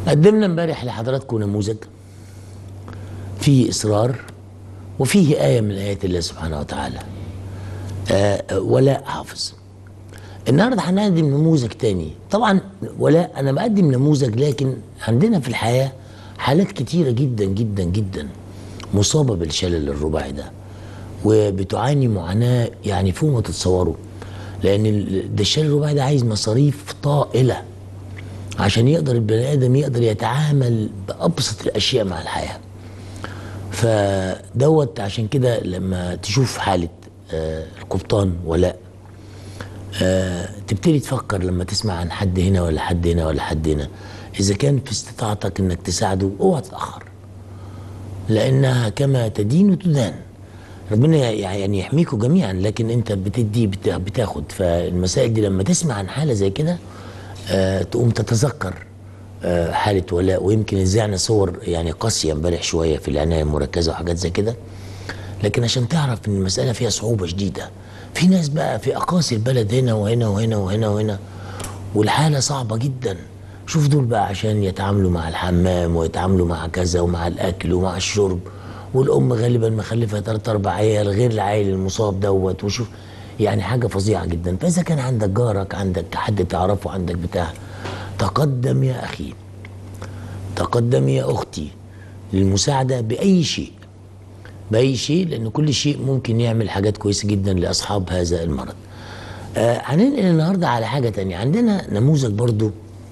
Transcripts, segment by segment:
قدمنا امبارح لحضراتكم نموذج فيه إصرار وفيه آية من آيات الله سبحانه وتعالى آه ولاء حافظ النهارده هنقدم نموذج تاني طبعا ولاء أنا بقدم نموذج لكن عندنا في الحياة حالات كتيرة جدا جدا جدا مصابة بالشلل الرباعي ده وبتعاني معاناة يعني فوق ما تتصوروا لأن ال- ده الشلل الرباعي ده عايز مصاريف طائلة عشان يقدر البني ادم يقدر يتعامل بابسط الاشياء مع الحياه فدوت عشان كده لما تشوف حاله آه، القبطان ولاء آه، تبتدي تفكر لما تسمع عن حد هنا ولا حد هنا ولا حد هنا اذا كان في استطاعتك انك تساعده اوعى تتاخر لانها كما تدين تدان ربنا يعني يحميكم جميعا لكن انت بتدي بت- بتاخد فالمسائل دي لما تسمع عن حاله زي كده آه تقوم تتذكر آه حاله ولاء ويمكن نزعنا صور يعني قاسيه امبارح شويه في العنايه المركزه وحاجات زي كده لكن عشان تعرف ان المساله فيها صعوبه شديده في ناس بقى في اقاصي البلد هنا وهنا وهنا وهنا وهنا والحاله صعبه جدا شوف دول بقى عشان يتعاملوا مع الحمام ويتعاملوا مع كذا ومع الاكل ومع الشرب والام غالبا مخلفه ثلاث اربع عيال غير العيل المصاب دوت وشوف يعني حاجه فظيعه جدا فاذا كان عندك جارك عندك حد تعرفه عندك بتاع تقدم يا اخي تقدم يا اختي للمساعده باي شيء باي شيء لان كل شيء ممكن يعمل حاجات كويسه جدا لاصحاب هذا المرض آه هننقل النهارده على حاجه تانية عندنا نموذج برضو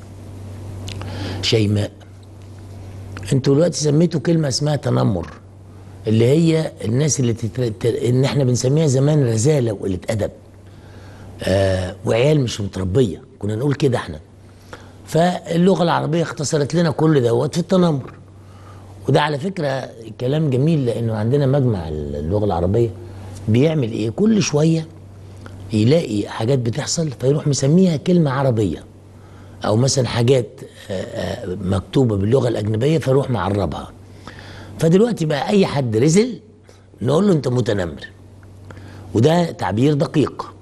شيماء انتوا دلوقتي سميتوا كلمه اسمها تنمر اللي هي الناس اللي تتر... ت- ان احنا بنسميها زمان رزاله وقله ادب آه وعيال مش متربيه كنا نقول كده احنا فاللغه العربيه اختصرت لنا كل دوت في التنمر وده على فكره كلام جميل لانه عندنا مجمع اللغه العربيه بيعمل ايه كل شويه يلاقي حاجات بتحصل فيروح مسميها كلمه عربيه او مثلا حاجات آه، آه، مكتوبه باللغه الاجنبيه فيروح معربها فدلوقتي بقى اي حد رزل نقول له انت متنمر وده تعبير دقيق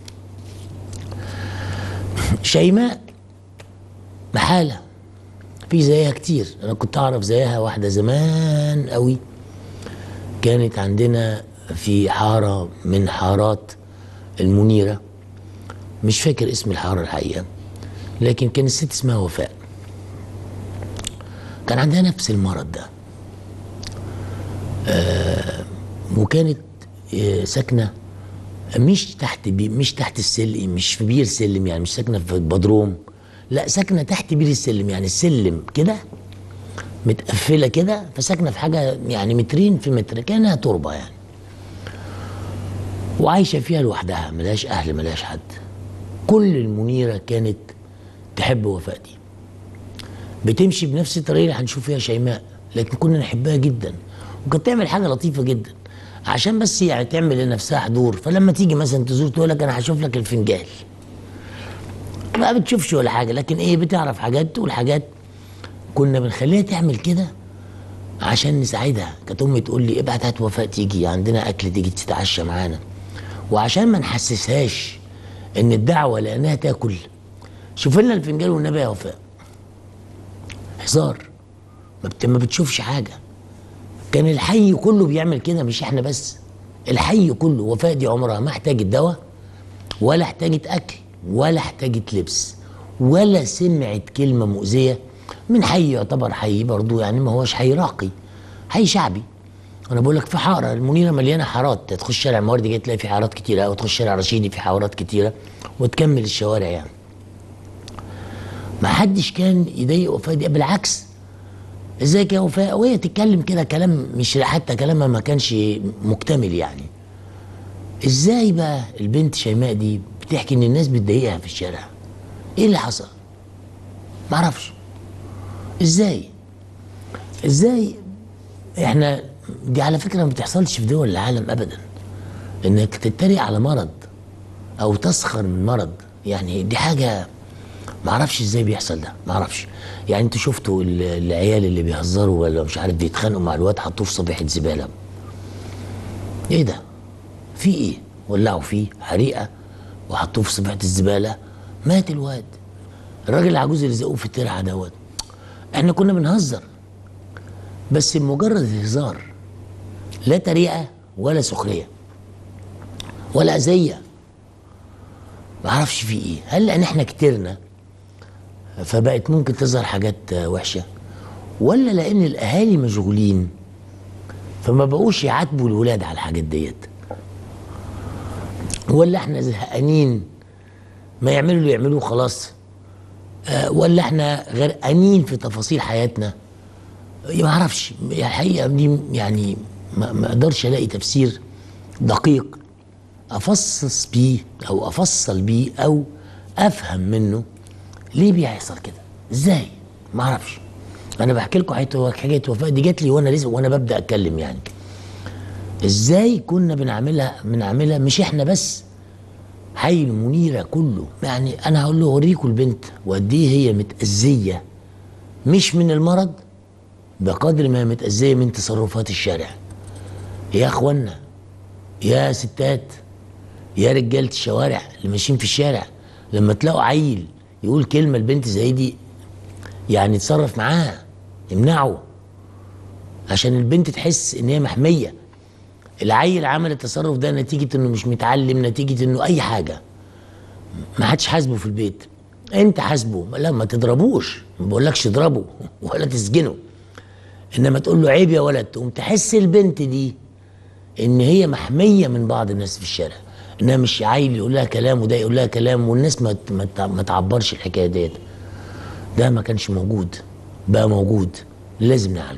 شيماء محاله في زيها كتير انا كنت اعرف زيها واحده زمان قوي كانت عندنا في حاره من حارات المنيره مش فاكر اسم الحاره الحقيقه لكن كان الست اسمها وفاء كان عندها نفس المرض ده آه وكانت آه ساكنه مش تحت بي مش تحت السلم مش في بير سلم يعني مش ساكنه في بدروم لا ساكنه تحت بير السلم يعني السلم كده متقفله كده فساكنه في حاجه يعني مترين في متر كانها تربه يعني وعايشه فيها لوحدها ملهاش اهل ملهاش حد كل المنيره كانت تحب وفاء دي بتمشي بنفس الطريقه اللي هنشوف فيها شيماء لكن كنا نحبها جدا وكانت تعمل حاجه لطيفه جدا عشان بس يعني تعمل لنفسها حضور فلما تيجي مثلا تزور تقول لك انا هشوف لك الفنجان ما بتشوفش ولا حاجه لكن ايه بتعرف حاجات تقول حاجات كنا بنخليها تعمل كده عشان نساعدها كانت امي تقول لي ابعت هات وفاء تيجي عندنا اكل تيجي تتعشى معانا وعشان ما نحسسهاش ان الدعوه لانها تاكل شوف لنا الفنجان والنبي يا وفاء هزار ما, بت... ما بتشوفش حاجه كان الحي كله بيعمل كده مش احنا بس الحي كله وفاء دي عمرها ما احتاجت دواء ولا احتاجت اكل ولا احتاجت لبس ولا سمعت كلمه مؤذيه من حي يعتبر حي برضو يعني ما هوش حي راقي حي شعبي انا بقول لك في حاره المنيره مليانه حارات تخش شارع المواردي جاي تلاقي في حارات كتيره او تخش شارع رشيدي في حارات كتيره وتكمل الشوارع يعني ما حدش كان يضايق وفاء دي بالعكس ازيك يا وفاء وهي تتكلم كده كلام مش حتى كلامها ما كانش مكتمل يعني ازاي بقى البنت شيماء دي بتحكي ان الناس بتضايقها في الشارع ايه اللي حصل معرفش ازاي ازاي احنا دي على فكره ما بتحصلش في دول العالم ابدا انك تتريق على مرض او تسخر من مرض يعني دي حاجه معرفش ازاي بيحصل ده معرفش يعني انتوا شفتوا ال- العيال اللي بيهزروا ولا مش عارف بيتخانقوا مع الواد حطوه في صبيحه زباله ايه ده في ايه ولعوا فيه حريقه وحطوه في صبيحه الزباله مات الواد الراجل العجوز اللي زقوه في الترعه دوت احنا كنا بنهزر بس مجرد هزار لا تريقه ولا سخريه ولا اذيه ما اعرفش في ايه هل لان احنا كترنا فبقت ممكن تظهر حاجات آه، وحشه ولا لان الاهالي مشغولين فما بقوش يعاتبوا الولاد على الحاجات ديت ولا احنا زهقانين ما يعملوا اللي يعملوه خلاص آه، ولا احنا غرقانين في تفاصيل حياتنا ما اعرفش الحقيقه دي يعني ما ما اقدرش الاقي تفسير دقيق افصص بيه او افصل بيه او افهم منه ليه بيحصل كده ازاي ما اعرفش انا بحكي لكم حكايه حكايه وفاء دي جات لي وانا لسه وانا ببدا اتكلم يعني ازاي كنا بنعملها بنعملها مش احنا بس حي المنيره كله يعني انا هقول له اوريكم البنت وقد ايه هي متاذيه مش من المرض بقدر ما هي متاذيه من تصرفات الشارع يا اخوانا يا ستات يا رجاله الشوارع اللي ماشيين في الشارع لما تلاقوا عيل يقول كلمه لبنت زي دي يعني تصرف معاه امنعه عشان البنت تحس ان هي محميه العيل عمل التصرف ده نتيجه انه مش متعلم نتيجه انه اي حاجه ما حدش حاسبه في البيت انت حاسبه لا ما تضربوش ما بقولكش اضربه ولا تسجنه انما تقول له عيب يا ولد تقوم تحس البنت دي ان هي محميه من بعض الناس في الشارع انها مش عيل يقول لها كلام وده يقول لها كلام والناس ما ما تع- ما تعبرش الحكايه ديت ده ما كانش موجود بقى موجود لازم نعالجه